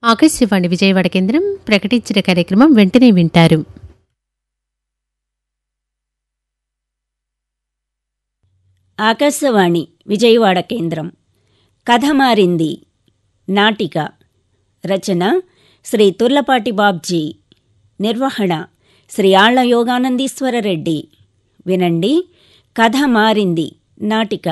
ఆకాశవాణి విజయవాడ కేంద్రం ప్రకటించిన కార్యక్రమం వెంటనే వింటారు ఆకాశవాణి విజయవాడ కేంద్రం కథ మారింది నాటిక రచన శ్రీ తుర్లపాటి బాబ్జీ నిర్వహణ శ్రీ ఆళ్ల యోగానందీశ్వర రెడ్డి వినండి కథ మారింది నాటిక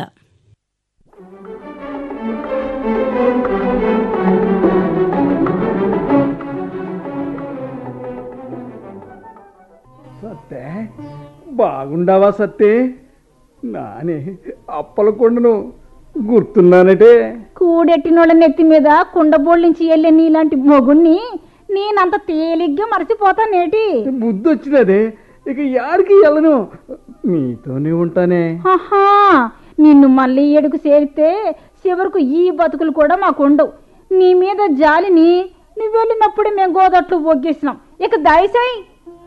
సత్తే బాగుండావా సత్తే నానే అప్పలకొండను గుర్తున్నానటే కూడెట్టినోళ్ళ నెత్తి మీద కుండబోళ్ళ నుంచి వెళ్ళే నీలాంటి మొగుణ్ణి నేనంత తేలిగ్గా మరచిపోతానేటి బుద్ధి వచ్చినదే ఇక యారికి వెళ్ళను మీతోనే ఉంటానే ఆహా నిన్ను మళ్ళీ ఏడుకు చేరితే చివరకు ఈ బతుకులు కూడా మాకుండవు నీ మీద జాలిని నువ్వు వెళ్ళినప్పుడే మేము గోదట్లు ఒగ్గేసినాం ఇక దయసాయి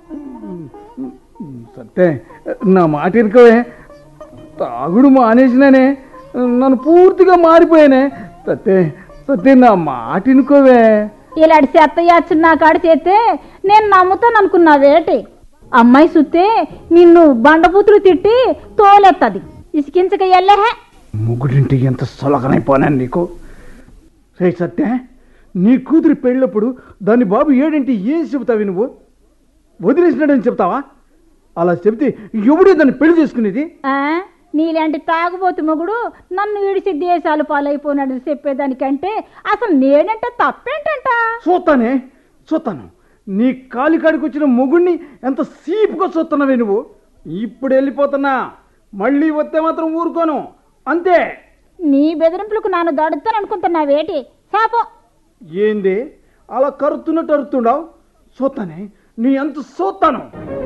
సత్తే నా మాట ఇరుకవే తాగుడు మానేసినానే నన్ను పూర్తిగా మారిపోయానే సత్తే సత్తే నా మాట ఇనుకోవే ఇలాంటి చెత్త యాచున్న నా కాడ చేస్తే నేను నమ్ముతాను అనుకున్నావేటి అమ్మాయి సుత్తే నిన్ను బండబూతులు తిట్టి తోలెత్తది ఇసికించక ఎల్లహే ముగ్గురింటి ఎంత సొలకనైపోనాను నీకు రే సత్య నీ కూతురి పెళ్ళప్పుడు దాని బాబు ఏడింటి ఏం చెబుతావి నువ్వు వదిలేసినాడని చెప్తావా అలా చెబితే ఎవడే దాన్ని పెళ్లి చేసుకునేది ఆ నీలాంటి తాగుబోతు మొగుడు నన్ను విడిచి దేశాలు పాలైపోయినాడు చెప్పేదానికంటే అసలు నేనంటే తప్పేంటంట చూస్తానే చూస్తాను నీ కాలికాడికి వచ్చిన మొగుణ్ణి ఎంత సీపుగా చూస్తున్నావే నువ్వు ఇప్పుడు వెళ్ళిపోతున్నా మళ్ళీ వస్తే మాత్రం ఊరుకోను అంతే నీ బెదిరింపులకు నాను దడుతాను అనుకుంటున్నావేటి శాపం ఏంది అలా కరుతున్నట్టు అరుతుండవు చూస్తానే నీ ఎంత చూస్తాను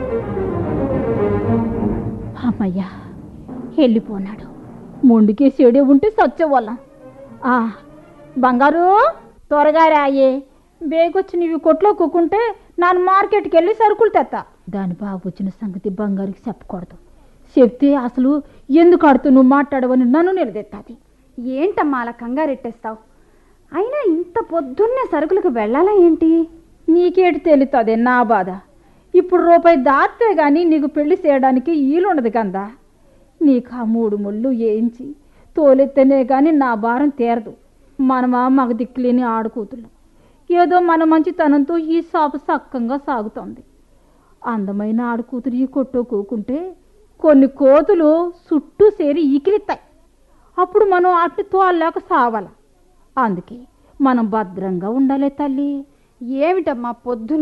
అమ్మయ్యా వెళ్ళిపోనాడు మొండికే చెడే ఉంటే సచ్చేవాళ్ళం ఆ బంగారు త్వరగా రాయే బేగొచ్చి నీవి కొట్లో కూకుంటే నాన్న మార్కెట్కి వెళ్ళి సరుకులు తెత్తా దాని బాబు వచ్చిన సంగతి బంగారుకి చెప్పకూడదు చెప్తే అసలు ఎందుకు ఆడుతూ నువ్వు మాట్లాడవని నన్ను నిలదెత్తాది ఏంటమ్మా అలా కంగారెట్టేస్తావు అయినా ఇంత పొద్దున్నే సరుకులకు వెళ్ళాలా ఏంటి నీకేటి తెలుస్తుంది నా బాధ ఇప్పుడు రూపాయి దాస్తే గాని నీకు పెళ్లి చేయడానికి ఈలుండదు కందా నీకు ఆ మూడు ముళ్ళు వేయించి తోలెత్తనే గాని నా భారం తీరదు మనమా మగ దిక్కులేని ఆడుకూతులు ఏదో మన మంచితనంతో ఈ షాపు సక్కంగా సాగుతోంది అందమైన ఆడుకూతురు ఈ కొట్టు కూకుంటే కొన్ని కోతులు చుట్టూ సేరి ఈకిలిస్తాయి అప్పుడు మనం అట్లు తోలేక సావాల అందుకే మనం భద్రంగా ఉండాలి తల్లి ఏమిటమ్మా పొద్దున్న